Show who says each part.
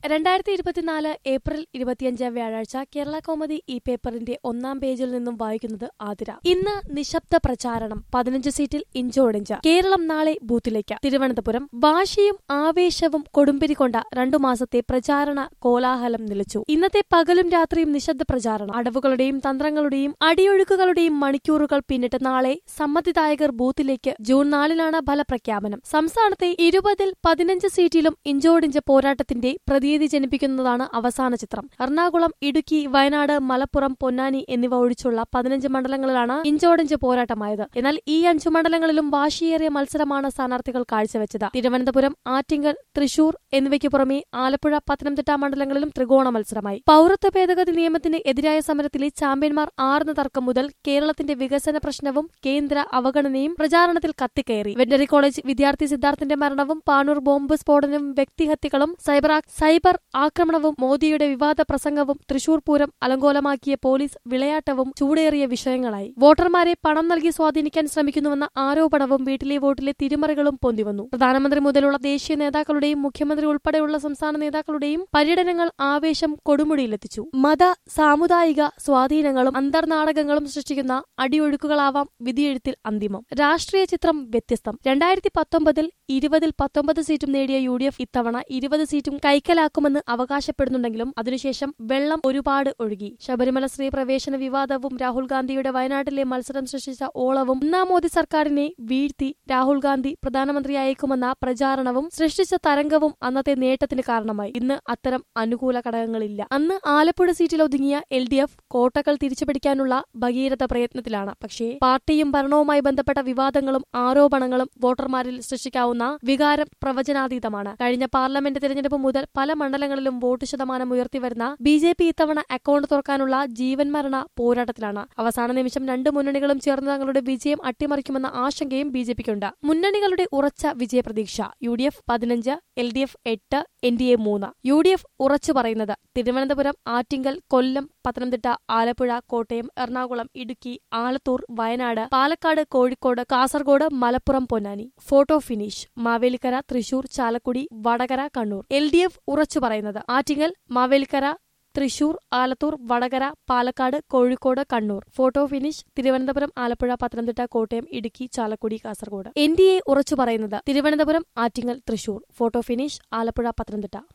Speaker 1: രണ്ടായിരത്തി ഇരുപത്തിനാല് ഏപ്രിൽ ഇരുപത്തിയഞ്ച് വ്യാഴാഴ്ച കേരള കോമഡി ഈ പേപ്പറിന്റെ ഒന്നാം പേജിൽ നിന്നും വായിക്കുന്നത് ആതിര ഇന്ന് നിശബ്ദ പ്രചാരണം പതിനഞ്ച് സീറ്റിൽ ഇഞ്ചോടിഞ്ച് കേരളം നാളെ ബൂത്തിലേക്ക് തിരുവനന്തപുരം വാശിയും ആവേശവും കൊടുമ്പിരി കൊണ്ട രണ്ടു മാസത്തെ പ്രചാരണ കോലാഹലം നിലച്ചു ഇന്നത്തെ പകലും രാത്രിയും നിശബ്ദ പ്രചാരണം അടവുകളുടെയും തന്ത്രങ്ങളുടെയും അടിയൊഴുക്കുകളുടെയും മണിക്കൂറുകൾ പിന്നിട്ട് നാളെ സമ്മതിദായകർ ബൂത്തിലേക്ക് ജൂൺ നാലിനാണ് ഫലപ്രഖ്യാപനം സംസ്ഥാനത്തെ ഇരുപതിൽ പതിനഞ്ച് സീറ്റിലും ഇഞ്ചോടിഞ്ച് പോരാട്ടത്തിന്റെ പ്രതീതി ജനിപ്പിക്കുന്നതാണ് അവസാന ചിത്രം എറണാകുളം ഇടുക്കി വയനാട് മലപ്പുറം പൊന്നാനി എന്നിവ ഒഴിച്ചുള്ള പതിനഞ്ച് മണ്ഡലങ്ങളിലാണ് ഇഞ്ചോടിഞ്ച് പോരാട്ടമായത് എന്നാൽ ഈ അഞ്ചു മണ്ഡലങ്ങളിലും വാശിയേറിയ മത്സരമാണ് സ്ഥാനാർത്ഥികൾ കാഴ്ചവെച്ചത് തിരുവനന്തപുരം ആറ്റിങ്ങൽ തൃശൂർ എന്നിവയ്ക്ക് പുറമെ ആലപ്പുഴ പത്തനംതിട്ട മണ്ഡലങ്ങളിലും ത്രികോണ മത്സരമായി പൌരത്വ ഭേദഗതി നിയമത്തിന് എതിരായ സമരത്തിലെ ചാമ്പ്യന്മാർ ആർന്ന തർക്കം മുതൽ കേരളത്തിന്റെ വികസന പ്രശ്നവും കേന്ദ്ര അവഗണനയും പ്രചാരണത്തിൽ കത്തിക്കയറി വെറ്ററി കോളേജ് വിദ്യാർത്ഥി സിദ്ധാർത്ഥിന്റെ മരണവും പാനൂർ ബോംബ് സ്ഫോടനവും വ്യക്തിഹത്യകളും സൈബർ ആ- സൈബർ ആക്രമണവും മോദിയുടെ വിവാദ പ്രസംഗവും തൃശൂർ പൂരം അലങ്കോലമാക്കിയ പോലീസ് വിളയാട്ടവും ചൂടേറിയ വിഷയങ്ങളായി വോട്ടർമാരെ പണം നൽകി സ്വാധീനിക്കാൻ ശ്രമിക്കുന്നുവെന്ന ആരോപണവും വീട്ടിലെ വോട്ടിലെ തിരിമറികളും പൊന്തിവന്നു പ്രധാനമന്ത്രി മുതലുള്ള ദേശീയ നേതാക്കളുടെയും മുഖ്യമന്ത്രി ഉൾപ്പെടെയുള്ള സംസ്ഥാന നേതാക്കളുടെയും പര്യടനങ്ങൾ ആവേശം കൊടുമുടിയിലെത്തിച്ചു മത സാമുദായിക സ്വാധീനങ്ങളും അന്തർനാടകങ്ങളും സൃഷ്ടിക്കുന്ന അടിയൊഴുക്കുകളാവാം വിധിയെഴുത്തിൽ അന്തിമം രാഷ്ട്രീയ ചിത്രം വ്യത്യസ്തം രണ്ടായിരത്തി പത്തൊമ്പതിൽ ഇരുപതിൽ പത്തൊമ്പത് സീറ്റും നേടിയ യു ഡി എഫ് ഇത്തവണ ഇരുപത് സീറ്റും കൈക്കലാക്കുമെന്ന് അവകാശപ്പെടുന്നുണ്ടെങ്കിലും അതിനുശേഷം വെള്ളം ഒരുപാട് ഒഴുകി ശബരിമല സ്ത്രീ പ്രവേശന വിവാദവും രാഹുൽ ഗാന്ധിയുടെ വയനാട്ടിലെ മത്സരം സൃഷ്ടിച്ച ഓളവും ഒന്നാം മോദി സർക്കാരിനെ വീഴ്ത്തി രാഹുൽ ഗാന്ധി പ്രധാനമന്ത്രിയായേക്കുമെന്ന പ്രചാരണവും സൃഷ്ടിച്ച തരംഗവും അന്നത്തെ നേട്ടത്തിന് കാരണമായി ഇന്ന് അത്തരം അനുകൂല ഘടകങ്ങളില്ല അന്ന് ആലപ്പുഴ സീറ്റിൽ ഒതുങ്ങിയ എൽ ഡി എഫ് കോട്ടകൾ തിരിച്ചുപിടിക്കാനുള്ള ഭഗീരഥ പ്രയത്നത്തിലാണ് പക്ഷേ പാർട്ടിയും ഭരണവുമായി ബന്ധപ്പെട്ട വിവാദങ്ങളും ആരോപണങ്ങളും വോട്ടർമാരിൽ സൃഷ്ടിക്കാവുന്ന വികാരം പ്രവചനാതീതമാണ് കഴിഞ്ഞ പാർലമെന്റ് തിരഞ്ഞെടുപ്പ് മുതൽ പല മണ്ഡലങ്ങളിലും വോട്ട് ശതമാനം ഉയർത്തിവരുന്ന ബി ജെ പി ഇത്തവണ അക്കൌണ്ട് തുറക്കാനുള്ള ജീവൻ മരണ പോരാട്ടത്തിലാണ് അവസാന നിമിഷം രണ്ട് മുന്നണികളും ചേർന്ന് തങ്ങളുടെ വിജയം അട്ടിമറിക്കുമെന്ന ആശങ്കയും ബി ജെ പിക്കുണ്ട് മുന്നണികളുടെ ഉറച്ച വിജയപ്രതീക്ഷ യു ഡി എഫ് പതിനഞ്ച് എൽ ഡി എഫ് എട്ട് എൻ ഡി എ മൂന്ന് യു ഡി എഫ് ഉറച്ചു പറയുന്നത് Thiruvananthapuram Attingal Kollam Pathanamthitta Alappuzha Kottayam Ernakulam Idukki Alathur Wayanad Palakkad Kozhikode Kasaragod Malappuram Ponnani photo finish Mavelikkara Thrissur Chalakudy Vadakara Kannur L D F ഉറച്ചു പറയുന്നത് Attingal Mavelikkara Thrissur Alathur Vadakara Palakkad Kozhikode Kannur photo finish Thiruvananthapuram Alappuzha Pathanamthitta Kottayam Idukki Chalakudy Kasaragod N D A ഉറച്ചു പറയുന്നത് തിരുവനന്തപുരം ആറ്റിങ്ങൽ തൃശൂർ ഫോട്ടോ ഫിനിഷ് ആലപ്പുഴ പത്തനംതിട്ട